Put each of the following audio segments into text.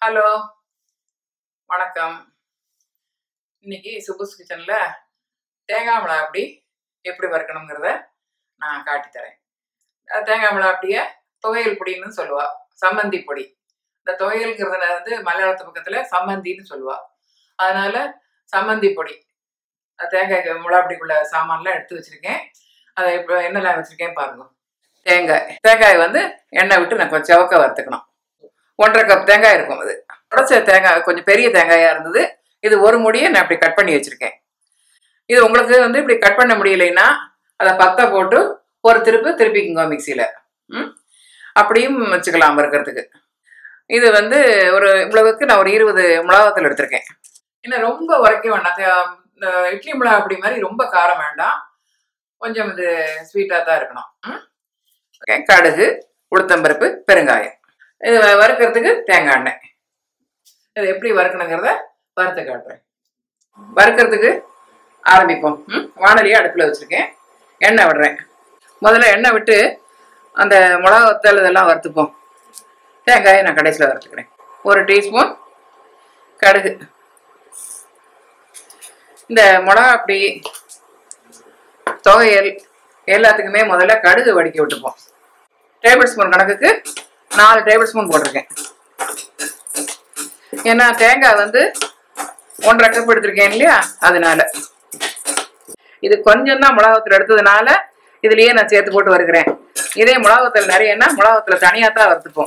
hello வணக்கம் இன்னைக்கு சுபுஸ் கிச்சனில் தேங்காய் மிளகா அப்படி எப்படி வறுக்கணுங்கிறத நான் காட்டித் தரேன் அது தேங்காய் மிளகா அப்படியே துவையல் பொடின்னு சொல்லுவா சம்மந்தி பொடி இந்த துவையல்ங்கிறதுல வந்து மலையாளத்து பக்கத்தில் சம்மந்தின்னு சொல்லுவா அதனால சம்மந்தி பொடி அது தேங்காய் மிளகா அப்படிக்குள்ள சாமான்லாம் எடுத்து வச்சிருக்கேன் அதை இப்போ என்னெல்லாம் வச்சிருக்கேன் பாருங்க தேங்காய் தேங்காய் வந்து எண்ணெய் விட்டு நான் கொஞ்சம் செவக்க வறுத்துக்கணும் ஒன்றரை கப் தேங்காய் இருக்கும் அது உடச்ச தேங்காய் கொஞ்சம் பெரிய தேங்காயா இருந்தது இது ஒரு முடியை நான் இப்படி கட் பண்ணி வச்சிருக்கேன் இது உங்களுக்கு வந்து இப்படி கட் பண்ண முடியலைன்னா அதை பத்தை போட்டு ஒரு திருப்பு திருப்பிக்குங்க மிக்சியில் ம் அப்படியும் வச்சுக்கலாம் வறுக்கிறதுக்கு இது வந்து ஒரு இவ்வளவுக்கு நான் ஒரு இருபது மிளகாத்தில் எடுத்திருக்கேன் இன்னும் ரொம்ப உரைக்க வேண்டாம் தே- இந்த இட்லி மிளகா அப்படி மாதிரி ரொம்ப காரம் வேண்டாம் கொஞ்சம் இது ஸ்வீட்டாக தான் இருக்கணும் ம் ஓகே கடுகு உளுத்தம்பருப்பு பெருங்காயம் இது வ- வறுக்கிறதுக்கு தேங்காய் எண்ணெய் இது எப்படி வறுக்கணுங்கிறத வறுத்து காட்டுறேன் வறுக்கிறதுக்கு ஆரம்பிப்போம் ம் வானலியை அடுப்பில் வச்சுருக்கேன் எண்ணெய் விடுறேன் முதல்ல எண்ணெய் விட்டு அந்த மிளகா வத்தல் இதெல்லாம் வறுத்துப்போம் தேங்காயை நான் கடைசியில் வறுத்துக்கிறேன் ஒரு டீஸ்பூன் கடுகு இந்த மிளகா அப்படி துவையல் எல்லாத்துக்குமே முதல்ல கடுகு வடிக்க விட்டுப்போம் டேபிள் ஸ்பூன் கணக்குக்கு நாலு டேபிள் ஸ்பூன் போட்டிருக்கேன் ஏன்னா தேங்காய் வந்து ஒன்றரை கப் எடுத்திருக்கேன் இல்லையா அதனால இது கொஞ்சம் தான் மிளகாத்தூள் எடுத்ததுனால இதுலயே நான் சேர்த்து போட்டு வறுக்கிறேன் இதே மிளகாத்தூள் நிறையன்னா மிளகாத்தூள் தனியாக தான் வறுத்துப்போம்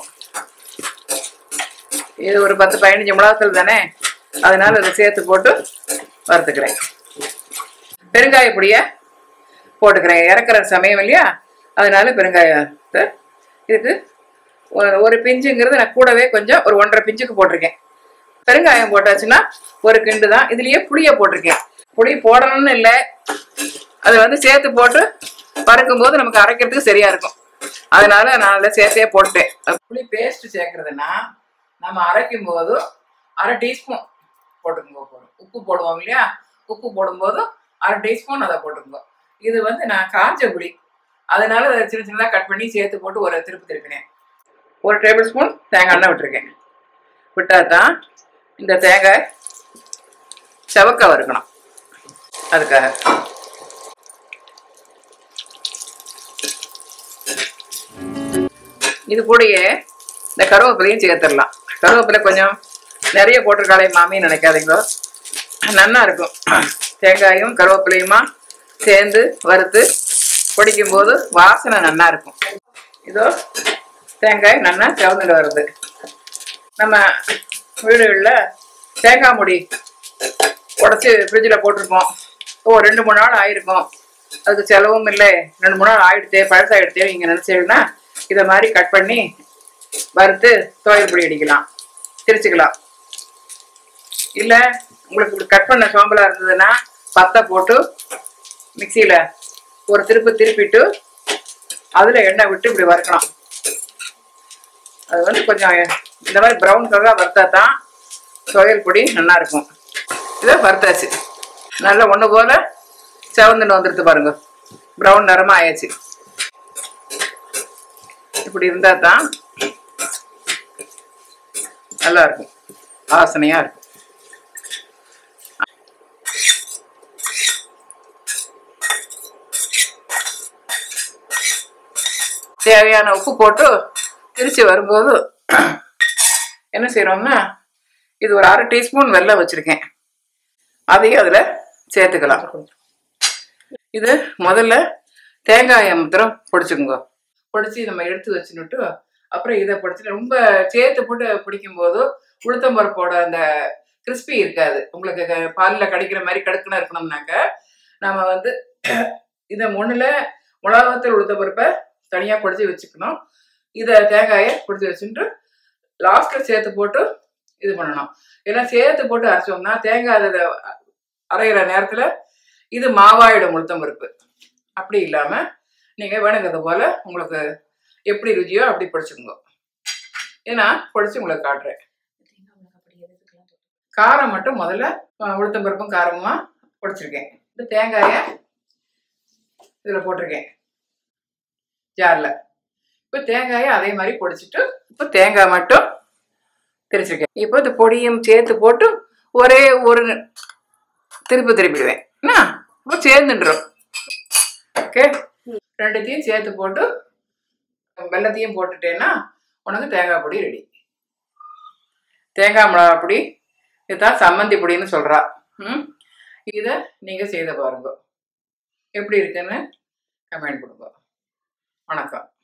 இது ஒரு பத்து பதினஞ்சு மிளகாத்தூள் தானே அதனால இதை சேர்த்து போட்டு வறுத்துக்கிறேன் பெருங்காய பொடியை போட்டுக்கிறேன் இறக்குற சமயம் இல்லையா அதனால பெருங்காயத்தை இதுக்கு ஒரு- ஒரு பிஞ்சுங்கிறது நான் கூடவே கொஞ்சம் ஒரு ஒன்றரை பிஞ்சுக்கு போட்டிருக்கேன் பெருங்காயம் போட்டாச்சுன்னா ஒரு கிண்டு தான் இதுலயே புளியை போட்டிருக்கேன் புளி போடணும்னு இல்லை அதை வந்து சேர்த்து போட்டு வறுக்கும் போது நமக்கு அரைக்கிறதுக்கு சரியா இருக்கும் அதனால நான் அதில் சேர்த்தே போட்டேன் புளி பேஸ்ட் சேர்க்கறதுன்னா நம்ம அரைக்கும் போது அரை டீஸ்பூன் போட்டுக்கோங்க போதும் உப்பு போடுவோம் இல்லையா உப்பு போடும்போது அரை டீஸ்பூன் அதை போட்டுக்கோங்க இது வந்து நான் காஞ்ச புளி அதனால அதை சின்ன சின்னதாக கட் பண்ணி சேர்த்து போட்டு ஒரு திருப்பி திருப்பினேன் ஒரு டேபிள் ஸ்பூன் தேங்காய் எண்ணெய் விட்டுருக்கேன் விட்டா தான் இந்த தேங்காய் செவக்க வறுக்கணும் அதுக்காக இது கூடயே இந்த கருவேப்பிலையும் சேர்த்துடலாம் கருவேப்பிலை கொஞ்சம் நிறைய போட்டிருக்காளே மாமின்னு நினைக்காதீங்களோ நன்னா இருக்கும் தேங்காயும் கருவேப்பிலையுமா சேர்ந்து வறுத்து பொடிக்கும் போது வாசனை நன்னா இருக்கும் இதோ தேங்காய் நன்னா செவந்துட்டு வருது நம்ம வீடுகளில் தேங்காய் முடி உடச்சி ஃப்ரிட்ஜில் போட்டிருப்போம் ஓ ரெண்டு மூணு நாள் ஆயிருக்கும் அதுக்கு செலவும் இல்லை ரெண்டு மூணு நாள் ஆயிடுத்தே பழசாயிடுத்தே நீங்கள் நினச்சிங்கன்னா இதை மாதிரி கட் பண்ணி வறுத்து துவையல் பொடி அடிக்கலாம் திரிச்சுக்கலாம் இல்லை உங்களுக்கு இப்படி கட் பண்ண சோம்பலாக இருந்ததுன்னா பத்தை போட்டு மிக்சியில் ஒரு திருப்பு திருப்பிட்டு அதில் எண்ணெய் விட்டு இப்படி வறுக்கணும் அது வந்து கொஞ்சம் இந்த மாதிரி ப்ரௌன் கலராக வறுத்தா தான் துவையல் பொடி நல்லா இருக்கும் இதை வறுத்தாச்சு நல்லா ஒன்று போல செவந்துன்னு வந்துடுது பாருங்க ப்ரௌன் நிறமாக ஆயாச்சு இப்படி இருந்தால் தான் நல்லா இருக்கும் வாசனையாக இருக்கும் தேவையான உப்பு போட்டு திரிச்சு வரும்போது என்ன செய்கிறோம்னா இது ஒரு அரை டீஸ்பூன் வெல்லம் வச்சுருக்கேன் அதையும் அதில் சேர்த்துக்கலாம் இது முதல்ல தேங்காயை மாத்திரம் பொடிச்சுக்குங்க பொடிச்சு நம்ம எடுத்து வச்சுன்னுட்டு அப்புறம் இதை பொடிச்சு ரொம்ப சேர்த்து போட்டு பிடிக்கும்போது உளுத்தம்பருப்போட அந்த கிறிஸ்பி இருக்காது உங்களுக்கு க- பால்ல கடிக்கிற மாதிரி கடுக்குன்னு இருக்கணும்னாக்க நம்ம வந்து இதை ஒண்ணுல மிளகாத்தூள் உளுத்தம்பருப்பை தனியாக பொடிச்சு வச்சுக்கணும் இதை தேங்காயை பொடிச்சு வச்சுட்டு லாஸ்ட்ல சேர்த்து போட்டு இது பண்ணணும் ஏன்னா சேர்த்து போட்டு அரைச்சோம்னா தேங்காய் அதை அரைகிற நேரத்துல இது மாவாயிடும் உளுத்தம் பருப்பு அப்படி இல்லாம நீங்க வேணுங்கிறது போல உங்களுக்கு எப்படி ருச்சியோ அப்படி பிடிச்சுக்கோங்க ஏன்னா பிடிச்சு உங்களுக்கு காட்டுறேன் காரம் மட்டும் முதல்ல அஹ், உளுத்தம் பருப்பும் காரமா பொடிச்சிருக்கேன் இந்த தேங்காயை இதுல போட்டிருக்கேன் ஜார்ல இப்போ தேங்காயை அதே மாதிரி பொடிச்சிட்டு இப்போ தேங்காய் மட்டும் திரிச்சிருக்கேன் இப்போ இந்த பொடியும் சேர்த்து போட்டு ஒரே ஒரு திருப்பி திருப்பிடுவேன் என்ன இப்போ சேர்ந்துன்றோம் ஓகே ரெண்டுத்தையும் சேர்த்து போட்டு வெள்ளத்தையும் போட்டுட்டேன்னா உனக்கு தேங்காய் பொடி ரெடி தேங்காய் மிளகா பொடி இதுதான் சம்மந்தி பொடின்னு சொல்கிறா ம் இதை நீங்கள் செய்த பாருங்க எப்படி இருக்குன்னு கமெண்ட் கொடுங்க வணக்கம்